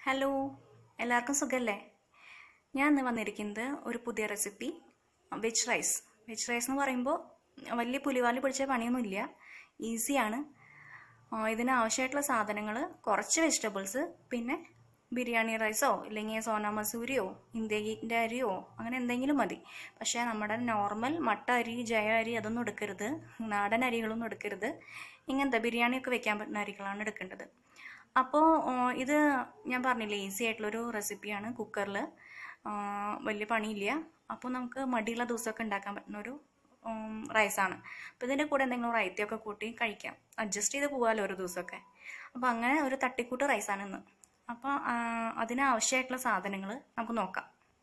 hello എല്ലാവർക്കും സുഖല്ലേ ഞാൻ ഇന്ന് വന്നിരിക്കുന്നത് ഒരു പുതിയ recipe veg rice veg rice എന്ന് പറയുമ്പോൾ വലിയ പുലിവാലി പിടിച്ച പണിയൊന്നുമില്ല ഈസിയാണ് ആ, ഇതിന് ആവശ്യമായിട്ടുള്ള സാധനങ്ങൾ കുറച്ച് വെജിറ്റബിൾസ് പിന്നെ ബിരിയാണി റൈസോ ഇല്ലെങ്കിൽ സോന മസൂരിയോ ഇന്ത്യൻ്റെ അരിയോ അങ്ങനെ എന്തെങ്കിലും മതി പക്ഷേ നമ്മുടെ നോർമൽ മട്ട അരി ജയ അരി അതൊന്നും എടുക്കരുത് നാടൻ അരികളൊന്നും എടുക്കരുത് ഇങ്ങനത്തെ ബിരിയാണിയൊക്കെ വെക്കാൻ പറ്റുന്ന അരികളാണ് എടുക്കേണ്ടത് അപ്പോൾ ഇത് ഞാൻ പറഞ്ഞില്ലേ ഈസി ആയിട്ടുള്ളൊരു റെസിപ്പിയാണ് കുക്കറിൽ വലിയ പണിയില്ല അപ്പോൾ നമുക്ക് മടിയുള്ള ദിവസമൊക്കെ ഉണ്ടാക്കാൻ പറ്റുന്ന ഒരു റൈസാണ് അപ്പോൾ ഇതിൻ്റെ കൂടെ എന്തെങ്കിലും റൈത്തിയൊക്കെ കൂട്ടി കഴിക്കാം അഡ്ജസ്റ്റ് ചെയ്ത് പോകാമല്ലോ ഒരു ദിവസമൊക്കെ അപ്പോൾ അങ്ങനെ ഒരു തട്ടിക്കൂട്ട് റൈസാണ് ഇന്ന് അപ്പോൾ അതിന് ആവശ്യമായിട്ടുള്ള സാധനങ്ങൾ നമുക്ക് നോക്കാം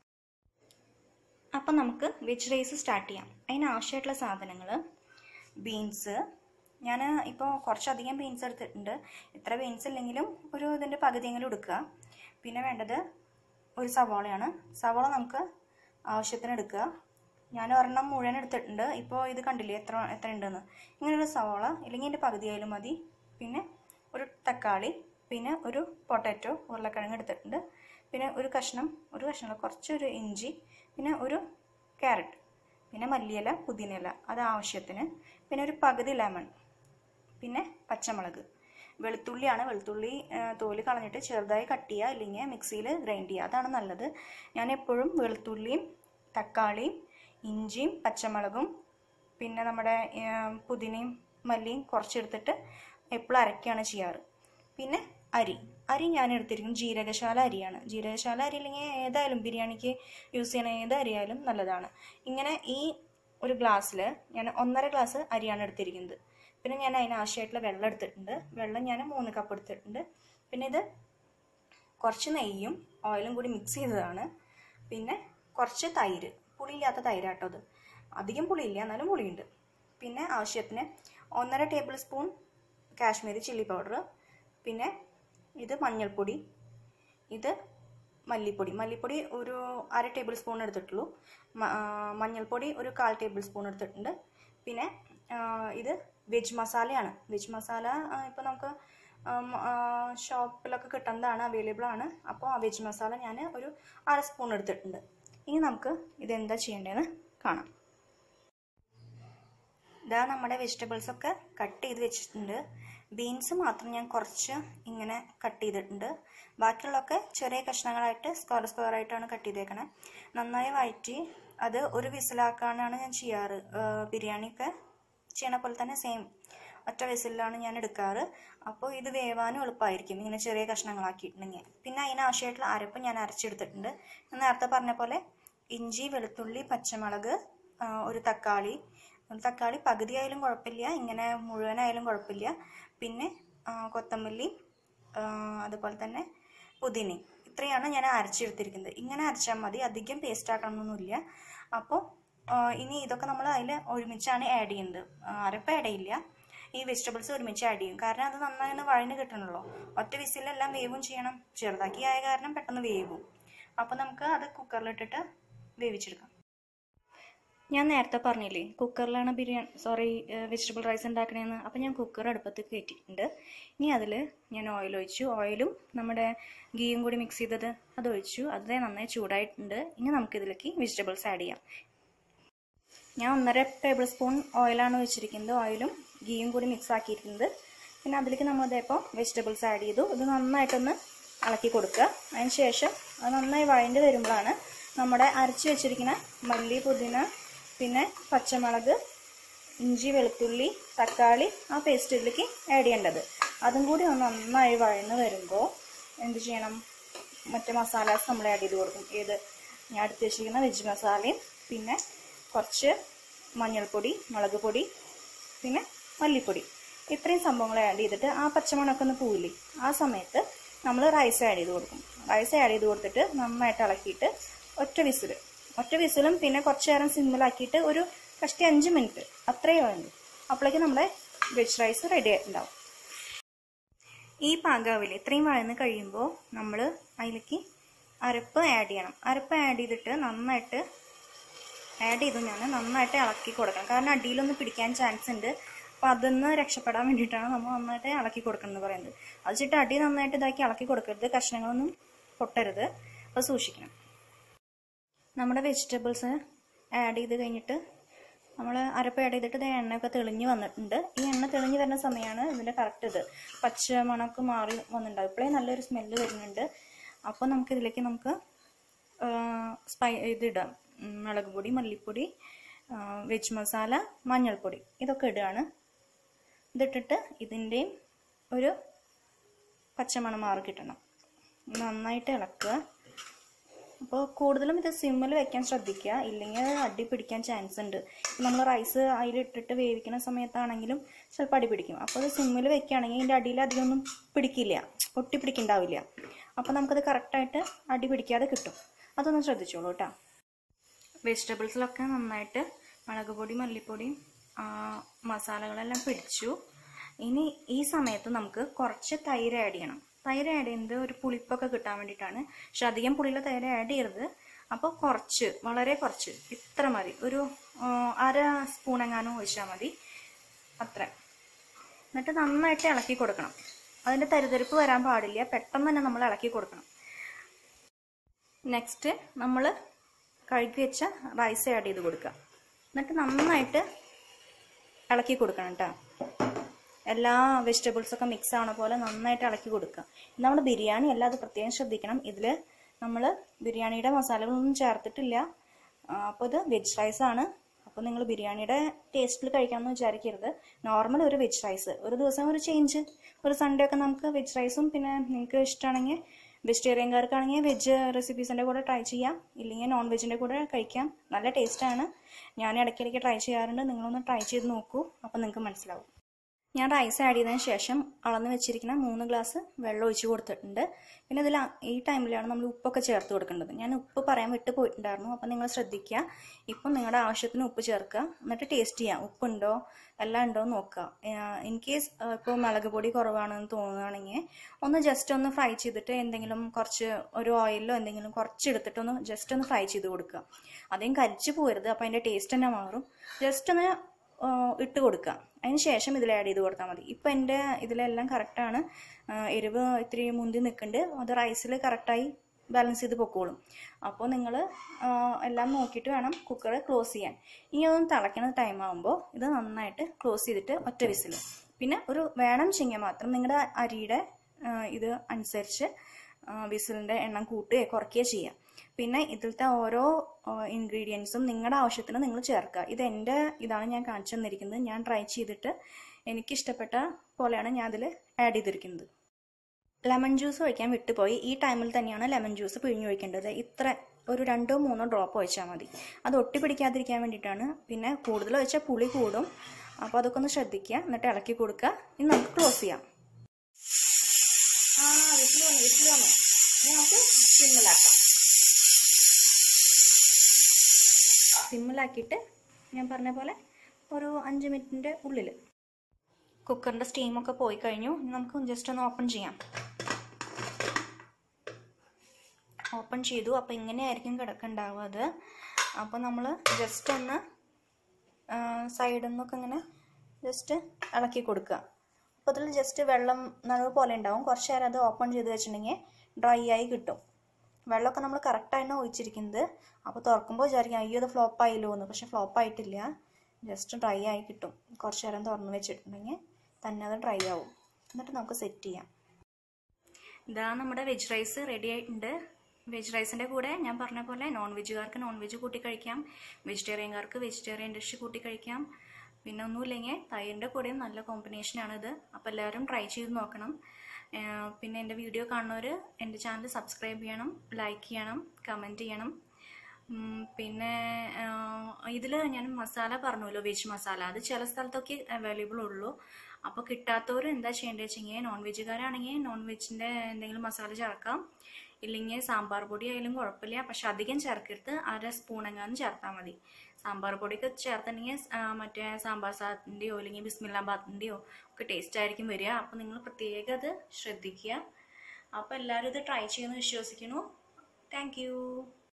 അപ്പം നമുക്ക് വെജ് റൈസ് സ്റ്റാർട്ട് ചെയ്യാം അതിന് ആവശ്യമായിട്ടുള്ള സാധനങ്ങൾ ബീൻസ് ഞാൻ ഇപ്പോൾ കുറച്ചധികം ബീൻസ് എടുത്തിട്ടുണ്ട് ഇത്ര ബീൻസ് ഇല്ലെങ്കിലും ഒരു ഇതിൻ്റെ പകുതിയെങ്കിലും എടുക്കുക പിന്നെ വേണ്ടത് ഒരു സവാളയാണ് സവാള നമുക്ക് ആവശ്യത്തിന് എടുക്കുക ഞാൻ ഒരെണ്ണം മുഴുവൻ എടുത്തിട്ടുണ്ട് ഇപ്പോൾ ഇത് കണ്ടില്ലേ എത്ര എത്ര ഉണ്ടെന്ന് ഇങ്ങനൊരു സവാള ഇല്ലെങ്കിൽ ഇതിൻ്റെ പകുതിയായാലും മതി പിന്നെ ഒരു തക്കാളി പിന്നെ ഒരു പൊട്ടാറ്റോ ഉരുളക്കിഴങ്ങ് എടുത്തിട്ടുണ്ട് പിന്നെ ഒരു കഷ്ണം ഒരു കഷ്ണം കുറച്ചൊരു ഇഞ്ചി പിന്നെ ഒരു ക്യാരറ്റ് പിന്നെ മല്ലിയില പുതിനയില അത് ആവശ്യത്തിന് പിന്നെ ഒരു പകുതി ലെമൺ പിന്നെ പച്ചമുളക് വെളുത്തുള്ളിയാണ് വെളുത്തുള്ളി ആ, തോല് കളഞ്ഞിട്ട് ചെറുതായി കട്ട് ചെയ്യുക ഇല്ലെങ്കിൽ മിക്സിയിൽ ഗ്രൈൻഡ് ചെയ്യുക അതാണ് നല്ലത് ഞാൻ എപ്പോഴും വെളുത്തുള്ളിയും തക്കാളിയും ഇഞ്ചിയും പച്ചമുളകും പിന്നെ നമ്മുടെ ആ, പുതിനയും മല്ലിയും കുറച്ചെടുത്തിട്ട് എപ്പോഴും അരയ്ക്കുകയാണ് ചെയ്യാറ് പിന്നെ അരി അരി ഞാൻ എടുത്തിരിക്കുന്നത് ജീരകശാല അരിയാണ് ജീരകശാല അരി അല്ലെങ്കിൽ ഏതായാലും ബിരിയാണിക്ക് യൂസ് ചെയ്യണ ഏത് അരിയായാലും നല്ലതാണ് ഇങ്ങനെ ഈ ഒരു ഗ്ലാസ്സിൽ ഞാൻ ഒന്നര ഗ്ലാസ് അരിയാണ് എടുത്തിരിക്കുന്നത് പിന്നെ ഞാൻ അതിന് ആവശ്യമായിട്ടുള്ള വെള്ളം എടുത്തിട്ടുണ്ട് വെള്ളം ഞാൻ മൂന്ന് കപ്പ് എടുത്തിട്ടുണ്ട് പിന്നെ ഇത് കുറച്ച് നെയ്യും ഓയിലും കൂടി മിക്സ് ചെയ്തതാണ് പിന്നെ കുറച്ച് തൈര് പുളിയില്ലാത്ത തൈരാട്ടോ അത് അധികം പുളിയില്ല എന്നാലും പുളിയുണ്ട് പിന്നെ ആവശ്യത്തിന് ഒന്നര tablespoon Kashmiri chilli powder പിന്നെ ഇത് മഞ്ഞൾപ്പൊടി ഇത് മല്ലിപ്പൊടി മല്ലിപ്പൊടി ഒരു അര ടേബിൾ സ്പൂൺ എടുത്തിട്ടുള്ളൂ മ- ആ, മഞ്ഞൾപ്പൊടി ഒരു കാൽ ടേബിൾ സ്പൂൺ എടുത്തിട്ടുണ്ട് പിന്നെ ആ, ഇത് വെജ് മസാലയാണ് വെജ് മസാല ഇപ്പോൾ നമുക്ക് ഉം, ആ, ഷോപ്പിലൊക്കെ കിട്ടുന്നതാണ് അവൈലബിൾ ആണ് അപ്പോൾ ആ വെജ് മസാല ഞാൻ ഒരു അര സ്പൂൺ എടുത്തിട്ടുണ്ട് ഇനി നമുക്ക് ഇതെന്താ ചെയ്യേണ്ടതെന്ന് കാണാം ഇതാ നമ്മുടെ വെജിറ്റബിൾസ് ഒക്കെ കട്ട് ചെയ്ത് വെച്ചിട്ടുണ്ട് ബീൻസ് മാത്രം ഞാൻ കുറച്ച് ഇങ്ങനെ കട്ട് ചെയ്തിട്ടുണ്ട് ബാക്കിയുള്ളതൊക്കെ ചെറിയ കഷ്ണങ്ങളായിട്ട് സ്ക്വയർ സ്ക്വയർ ആയിട്ടാണ് കട്ട് ചെയ്തേക്കണേ നന്നായി വഴറ്റി അത് ഒരു വിസിലാക്കാനാണ് ഞാൻ ചെയ്യാറ് ഏഹ് ബിരിയാണിയൊക്കെ ചെയ്യണ പോലെ തന്നെ സെയിം ഒറ്റ വിസിലാണ് ഞാൻ എടുക്കാറ് അപ്പോൾ ഇത് വേവാനും എളുപ്പമായിരിക്കും ഇങ്ങനെ ചെറിയ കഷ്ണങ്ങളാക്കിയിട്ടുണ്ടെങ്കിൽ പിന്നെ അതിനാവശ്യമായിട്ടുള്ള അരപ്പ് ഞാൻ അരച്ചെടുത്തിട്ടുണ്ട് ഞാൻ നേരത്തെ പറഞ്ഞ പോലെ ഇഞ്ചി വെളുത്തുള്ളി പച്ചമുളക് ആ, ഒരു തക്കാളി ഒരു തക്കാളി പകുതി ആയാലും കുഴപ്പമില്ല ഇങ്ങനെ മുഴുവനായാലും കുഴപ്പമില്ല പിന്നെ ആ, കൊത്തമല്ലി ആ, അതുപോലെ തന്നെ പുതിനയും ഇത്രയാണ് ഞാൻ അരച്ചെടുത്തിരിക്കുന്നത് ഇങ്ങനെ അരച്ചാൽ മതി അധികം പേസ്റ്റ് ആക്കണമെന്നൊന്നുമില്ല അപ്പോൾ ഇനി ഇതൊക്കെ നമ്മൾ അതിൽ ഒരുമിച്ചാണ് ആഡ് ചെയ്യുന്നത് ആ, അരപ്പ് ആഡ് ചെയ്യില്ല ഈ വെജിറ്റബിൾസ് ഒരുമിച്ച് ആഡ് ചെയ്യും കാരണം അത് നന്നായി ഒന്ന് വഴന്ന് കിട്ടണമല്ലോ ഒറ്റ വിസിലെല്ലാം വേവും ചെയ്യണം ചെറുതാക്കി ആയ കാരണം പെട്ടെന്ന് വേവും അപ്പോൾ നമുക്ക് അത് കുക്കറിലിട്ടിട്ട് വേവിച്ചെടുക്കാം ഞാൻ നേരത്തെ പറഞ്ഞില്ലേ കുക്കറിലാണ് ബിരിയാണി സോറി വെജിറ്റബിൾ റൈസ് ഉണ്ടാക്കണേന്ന് അപ്പോൾ ഞാൻ കുക്കർ അടുപ്പത്ത് കയറ്റിയിട്ടുണ്ട് ഇനി അതിൽ ഞാൻ ഓയിൽ ഒഴിച്ചു ഓയിലും നമ്മുടെ ഗീയും കൂടി മിക്സ് ചെയ്തത് അത് ഒഴിച്ചു അത് നന്നായി ചൂടായിട്ടുണ്ട് ഇനി നമുക്കിതിലേക്ക് വെജിറ്റബിൾസ് ആഡ് ചെയ്യാം ഞാൻ ഒന്നര ടേബിൾ സ്പൂൺ ഓയിലാണ് വെച്ചിരിക്കുന്നത് ഓയിലും ഗീയും കൂടി മിക്സ് ആക്കിയിരിക്കുന്നത് പിന്നെ അതിലേക്ക് നമ്മൾ ഇതേപ്പോൾ വെജിറ്റബിൾസ് ആഡ് ചെയ്തു ഇത് നന്നായിട്ടൊന്ന് ഇളക്കി കൊടുക്കുക അതിന് ശേഷം അത് നന്നായി വഴണ്ട് വരുമ്പോഴാണ് നമ്മുടെ അരച്ച് വെച്ചിരിക്കുന്ന മല്ലി പുതിന പിന്നെ പച്ചമുളക് ഇഞ്ചി വെളുത്തുള്ളി തക്കാളി ആ പേസ്റ്റ് ഇതിലേക്ക് ആഡ് ചെയ്യേണ്ടത് അതും കൂടി ഒന്ന് നന്നായി വഴന്ന് വരുമ്പോൾ എന്ത് ചെയ്യണം മറ്റേ മസാലാസ് നമ്മൾ ആഡ് ചെയ്ത് കൊടുക്കും ഏത് ഞാൻ എടുത്ത് വെച്ചിരിക്കുന്ന വെജ് മസാലയും പിന്നെ കുറച്ച് മഞ്ഞൾപ്പൊടി മുളക് പൊടി പിന്നെ മല്ലിപ്പൊടി ഇത്രയും സംഭവങ്ങൾ ആഡ് ചെയ്തിട്ട് ആ പച്ചമണമൊക്കെ ഒന്ന് പോവില്ലേ ആ സമയത്ത് നമ്മൾ റൈസ് ആഡ് ചെയ്ത് കൊടുക്കും റൈസ് ആഡ് ചെയ്ത് കൊടുത്തിട്ട് നന്നായിട്ട് ഇളക്കിയിട്ട് ഒറ്റ വിസിൽ ഒറ്റ വിസിലും പിന്നെ കുറച്ച് നേരം സിമ്മിലാക്കിയിട്ട് ഒരു കഷ്ടി അഞ്ച് മിനിറ്റ് അത്രയേ വേണ്ടൂ അപ്പോഴേക്കും നമ്മുടെ വെജ് റൈസ് റെഡി ആയിട്ടുണ്ടാവും ഈ പാകാവിൽ ഇത്രയും വഴന്ന് കഴിയുമ്പോൾ നമ്മൾ അതിലേക്ക് അരപ്പ് ആഡ് ചെയ്യണം അരപ്പ് ആഡ് ചെയ്തിട്ട് നന്നായിട്ട് ആഡ് ചെയ്തു ഞാൻ നന്നായിട്ട് ഇളക്കി കൊടുക്കണം കാരണം അടിയിലൊന്ന് പിടിക്കാൻ ചാൻസ് ഉണ്ട് അപ്പോൾ അതൊന്ന് രക്ഷപ്പെടാൻ വേണ്ടിയിട്ടാണ് നമ്മൾ നന്നായിട്ട് ഇളക്കി കൊടുക്കണം എന്ന് പറയുന്നത് അത് വെച്ചിട്ട് അടി നന്നായിട്ട് ഇതാക്കി ഇളക്കി കൊടുക്കരുത് കഷ്ണങ്ങളൊന്നും പൊട്ടരുത് അപ്പോൾ സൂക്ഷിക്കണം നമ്മുടെ വെജിറ്റബിൾസ് ആഡ് ചെയ്ത് കഴിഞ്ഞിട്ട് നമ്മൾ അരപ്പ് ആഡ് ചെയ്തിട്ട് ഇത് എണ്ണയൊക്കെ തെളിഞ്ഞ് വന്നിട്ടുണ്ട് ഈ എണ്ണ തെളിഞ്ഞ് വരുന്ന സമയമാണ് ഇതിൻ്റെ കറക്റ്റ് ഇത് പച്ച മണമൊക്കെ മാറി വന്നിട്ടുണ്ടാവും ഇപ്പോഴേ നല്ലൊരു സ്മെല്ല് വരുന്നുണ്ട് അപ്പോൾ നമുക്ക് ഇതിലേക്ക് നമുക്ക് സ്പൈ ഇതിടാം ഉം, മുളക് പൊടി മല്ലിപ്പൊടി ആ, വെജ് മസാല മഞ്ഞൾപ്പൊടി ഇതൊക്കെ ഇടുകയാണ് ഇതിട്ടിട്ട് ഇതിൻ്റെയും ഒരു പച്ചമണം മാറി കിട്ടണം നന്നായിട്ട് ഇളക്കുക അപ്പോൾ കൂടുതലും ഇത് സിമ്മിൽ വെക്കാൻ ശ്രദ്ധിക്കുക ഇല്ലെങ്കിൽ അത് അടി പിടിക്കാൻ ചാൻസ് ഉണ്ട് നമ്മൾ റൈസ് അതിലിട്ടിട്ട് വേവിക്കുന്ന സമയത്താണെങ്കിലും ചിലപ്പോൾ അടി പിടിക്കും അപ്പോൾ അത് സിമ്മിൽ വെക്കുകയാണെങ്കിൽ ഇതിൻ്റെ അടിയിൽ അധികമൊന്നും പിടിക്കില്ല ഒട്ടി പിടിക്കുന്നുണ്ടാവില്ല അപ്പോൾ നമുക്കത് കറക്റ്റായിട്ട് അടി പിടിക്കാതെ കിട്ടും അതൊന്ന് ശ്രദ്ധിച്ചോളൂ കേട്ടോ വെജിറ്റബിൾസിലൊക്കെ നന്നായിട്ട് മുളക് പൊടി മല്ലിപ്പൊടി ആ, മസാലകളെല്ലാം പിടിച്ചു ഇനി ഈ സമയത്ത് നമുക്ക് കുറച്ച് തൈര് ആഡ് ചെയ്യണം തൈര് ആഡ് ചെയ്യുന്നത് ഒരു പുളിപ്പൊക്കെ കിട്ടാൻ വേണ്ടിയിട്ടാണ് പക്ഷെ അധികം പുളിയുള്ള തൈര് ആഡ് ചെയ്യരുത് അപ്പോൾ കുറച്ച് വളരെ കുറച്ച് ഇത്ര മതി ഒരു ആ, അര സ്പൂൺ എങ്ങാനും ഒഴിച്ചാൽ മതി അത്ര എന്നിട്ട് നന്നായിട്ട് ഇളക്കി കൊടുക്കണം അതിൻ്റെ തരിതരിപ്പ് വരാൻ പാടില്ല പെട്ടെന്ന് തന്നെ നമ്മൾ ഇളക്കി കൊടുക്കണം നെക്സ്റ്റ് നമ്മൾ കഴുകി വെച്ച റൈസ് ആഡ് ചെയ്ത് കൊടുക്കുക എന്നിട്ട് നന്നായിട്ട് ഇളക്കി കൊടുക്കണം കേട്ടോ എല്ലാ വെജിറ്റബിൾസൊക്കെ മിക്സ് ആവണ പോലെ നന്നായിട്ട് ഇളക്കി കൊടുക്കുക നമ്മൾ ബിരിയാണി അല്ല അത് പ്രത്യേകം ശ്രദ്ധിക്കണം ഇതിൽ നമ്മൾ ബിരിയാണിയുടെ മസാലകളൊന്നും ചേർത്തിട്ടില്ല അപ്പോൾ ഇത് വെജ് റൈസ് ആണ് അപ്പോൾ നിങ്ങൾ ബിരിയാണിയുടെ ടേസ്റ്റിൽ കഴിക്കാമെന്ന് വിചാരിക്കരുത് നോർമൽ ഒരു വെജ് റൈസ് ഒരു ദിവസം ഒരു ചേഞ്ച് ഒരു സൺഡേ ഒക്കെ നമുക്ക് വെജ് റൈസും പിന്നെ നിങ്ങൾക്ക് ഇഷ്ടമാണെങ്കിൽ വെജിറ്റേറിയൻകാർക്കാണെങ്കിൽ വെജ് റെസിപ്പീസിൻ്റെ കൂടെ ട്രൈ ചെയ്യാം ഇല്ലെങ്കിൽ നോൺ വെജിൻ്റെ കൂടെ കഴിക്കാം നല്ല ടേസ്റ്റാണ് ഞാൻ ഇടയ്ക്കിടയ്ക്ക് ട്രൈ ചെയ്യാറുണ്ട് നിങ്ങളൊന്ന് ട്രൈ ചെയ്ത് നോക്കൂ അപ്പോൾ നിങ്ങൾക്ക് മനസ്സിലാവും ഞാൻ റൈസ് ആഡ് ചെയ്തതിന് ശേഷം അളന്ന് വെച്ചിരിക്കുന്ന മൂന്ന് ഗ്ലാസ് വെള്ളം ഒഴിച്ച് കൊടുത്തിട്ടുണ്ട് പിന്നെ ഇതിൽ ഈ ടൈമിലാണ് നമ്മൾ ഉപ്പൊക്കെ ചേർത്ത് കൊടുക്കേണ്ടത് ഞാൻ ഉപ്പ് പറയാൻ വിട്ട് പോയിട്ടുണ്ടായിരുന്നു അപ്പോൾ നിങ്ങൾ ശ്രദ്ധിക്കുക ഇപ്പം നിങ്ങളുടെ ആവശ്യത്തിന് ഉപ്പ് ചേർക്കുക എന്നിട്ട് ടേസ്റ്റ് ചെയ്യാം ഉപ്പുണ്ടോ എല്ലാം ഉണ്ടോ എന്ന് നോക്കുക ഇൻ കേസ് ഇപ്പോൾ മുളക് പൊടി കുറവാണെന്ന് തോന്നുകയാണെങ്കിൽ ഒന്ന് ജസ്റ്റ് ഒന്ന് ഫ്രൈ ചെയ്തിട്ട് എന്തെങ്കിലും കുറച്ച് ഒരു ഓയിലോ എന്തെങ്കിലും കുറച്ച് എടുത്തിട്ട് ഒന്ന് ജസ്റ്റ് ഒന്ന് ഫ്രൈ ചെയ്ത് കൊടുക്കുക അധികം കരിച്ച് പോരുത് അപ്പോൾ അതിൻ്റെ ടേസ്റ്റ് തന്നെ മാറും ജസ്റ്റ് ഒന്ന് ആ, ഇട്ട് കൊടുക്കുക അതിന് ശേഷം ഇതിൽ ആഡ് ചെയ്ത് കൊടുത്താൽ മതി ഇപ്പം എൻ്റെ ഇതിലെല്ലാം കറക്റ്റാണ് എരിവ് ഇത്തിരി മുന്തി നിൽക്കുന്നുണ്ട് അത് റൈസിൽ കറക്റ്റായി ബാലൻസ് ചെയ്ത് പൊക്കോളും അപ്പോൾ നിങ്ങൾ എല്ലാം നോക്കിയിട്ട് വേണം കുക്കർ ക്ലോസ് ചെയ്യാൻ ഇനി അതൊന്ന് തിളയ്ക്കുന്ന ടൈം ആകുമ്പോൾ ഇത് നന്നായിട്ട് ക്ലോസ് ചെയ്തിട്ട് ഒറ്റ വിസിൽ പിന്നെ ഒരു വേണം ചെങ്ങിയ മാത്രം നിങ്ങളുടെ അരിയുടെ ആ, ഇത് അനുസരിച്ച് വിസിലിൻ്റെ എണ്ണം കൂട്ടുകയോ കുറയ്ക്കുകയോ ചെയ്യാം പിന്നെ ഇതിലത്തെ ഓരോ ഇൻഗ്രീഡിയൻസും നിങ്ങളുടെ ആവശ്യത്തിന് നിങ്ങൾ ചേർക്കുക ഇത് എൻ്റെ ഇതാണ് ഞാൻ കാണിച്ചു തന്നിരിക്കുന്നത് ഞാൻ ട്രൈ ചെയ്തിട്ട് എനിക്കിഷ്ടപ്പെട്ട പോലെയാണ് ഞാൻ അതിൽ ആഡ് ചെയ്തിരിക്കുന്നത് ലെമൺ ജ്യൂസ് ഒഴിക്കാൻ വിട്ടുപോയി ഈ ടൈമിൽ തന്നെയാണ് ലെമൺ ജ്യൂസ് പിഴിഞ്ഞൊഴിക്കേണ്ടത് ഇത്ര ഒരു രണ്ടോ മൂന്നോ ഡ്രോപ്പ് ഒഴിച്ചാൽ മതി അത് ഒട്ടി പിടിക്കാതിരിക്കാൻ വേണ്ടിയിട്ടാണ് പിന്നെ കൂടുതൽ ഒഴിച്ചാൽ പുളി കൂടും അപ്പോൾ അതൊക്കെ ഒന്ന് ശ്രദ്ധിക്കുക എന്നിട്ട് ഇളക്കി കൊടുക്കുക ഇനി നമുക്ക് ക്ലോസ് ചെയ്യാം ആ വിസിൽ വന്നു വിസിൽ വന്നു ഇനി നമുക്ക് സിമ്മിലാക്കാം സിമ്മിലാക്കിയിട്ട് ഞാൻ പറഞ്ഞ പോലെ ഒരു അഞ്ച് മിനിറ്റിൻ്റെ ഉള്ളിൽ കുക്കറിൻ്റെ സ്റ്റീമൊക്കെ പോയി കഴിഞ്ഞു ഇനി നമുക്ക് ജസ്റ്റ് ഒന്ന് ഓപ്പൺ ചെയ്യാം ഓപ്പൺ ചെയ്തു അപ്പോൾ ഇങ്ങനെയായിരിക്കും കിടക്കുന്നുണ്ടാവുക അത് അപ്പോൾ നമ്മൾ ജസ്റ്റ് ഒന്ന് സൈഡിൽ നിന്നൊക്കെ ഇങ്ങനെ ജസ്റ്റ് ഇളക്കി കൊടുക്കുക അപ്പോൾ അതിൽ ജസ്റ്റ് വെള്ളം നനവ് പോലെ ഉണ്ടാവും കുറച്ച് നേരം അത് ഓപ്പൺ ചെയ്ത് വെച്ചിട്ടുണ്ടെങ്കിൽ ഡ്രൈ ആയി കിട്ടും വെള്ളമൊക്കെ നമ്മൾ കറക്റ്റാണ് ഒഴിച്ചിരിക്കുന്നത് അപ്പോൾ തുറക്കുമ്പോൾ വിചാരിക്കാം അയ്യോ ഇത് ഫ്ലോപ്പ് ആയില്ലോ എന്ന് പക്ഷെ ഫ്ലോപ്പ് ആയിട്ടില്ല ജസ്റ്റ് ഡ്രൈ ആയി കിട്ടും കുറച്ച് നേരം തുറന്ന് വെച്ചിട്ടുണ്ടെങ്കിൽ തന്നെ അത് ഡ്രൈ ആവും എന്നിട്ട് നമുക്ക് സെറ്റ് ചെയ്യാം ഇതാ നമ്മുടെ വെജ് റൈസ് റെഡി ആയിട്ടുണ്ട് വെജ് റൈസിൻ്റെ കൂടെ ഞാൻ പറഞ്ഞ പോലെ നോൺ വെജുകാർക്ക് നോൺ വെജ് കൂട്ടി കഴിക്കാം വെജിറ്റേറിയൻകാർക്ക് വെജിറ്റേറിയൻ ഡിഷ് കൂട്ടി കഴിക്കാം പിന്നെ ഒന്നുമില്ലെങ്കിൽ തൈരിൻ്റെ കൂടെയും നല്ല കോമ്പിനേഷനാണിത് അപ്പോൾ എല്ലാവരും ട്രൈ ചെയ്ത് നോക്കണം ഏഹ് പിന്നെ എൻ്റെ വീഡിയോ കാണുന്നവർ എൻ്റെ ചാനൽ സബ്സ്ക്രൈബ് ചെയ്യണം ലൈക്ക് ചെയ്യണം കമൻറ്റ് ചെയ്യണം ഉം, പിന്നെ ഇതിൽ ഞാൻ മസാല പറഞ്ഞല്ലോ വെജ് മസാല അത് ചില സ്ഥലത്തൊക്കെ അവൈലബിൾ ഉള്ളൂ അപ്പോൾ കിട്ടാത്തവർ എന്താ ചെയ്യേണ്ടത് വെച്ചെങ്കിൽ നോൺ വെജുകാരാണെങ്കിൽ നോൺ വെജിൻ്റെ എന്തെങ്കിലും മസാല ചേർക്കാം ഇല്ലെങ്കിൽ സാമ്പാർ പൊടി ആയാലും കുഴപ്പമില്ല പക്ഷെ അധികം ചേർക്കരുത് അര സ്പൂൺ എങ്ങാനും ചേർത്താൽ മതി സാമ്പാർ പൊടിയൊക്കെ ചേർത്തിട്ടുണ്ടെങ്കിൽ ആ, മറ്റേ സാമ്പാർ സാത്തിൻ്റെയോ അല്ലെങ്കിൽ ബിസ്മില്ലാബാത്തിൻ്റെയോ ഒക്കെ ടേസ്റ്റ് ആയിരിക്കും വരിക അപ്പോൾ നിങ്ങൾ പ്രത്യേകം അത് ശ്രദ്ധിക്കുക അപ്പോൾ എല്ലാവരും ഇത് ട്രൈ ചെയ്യുമെന്ന് വിശ്വസിക്കുന്നു താങ്ക്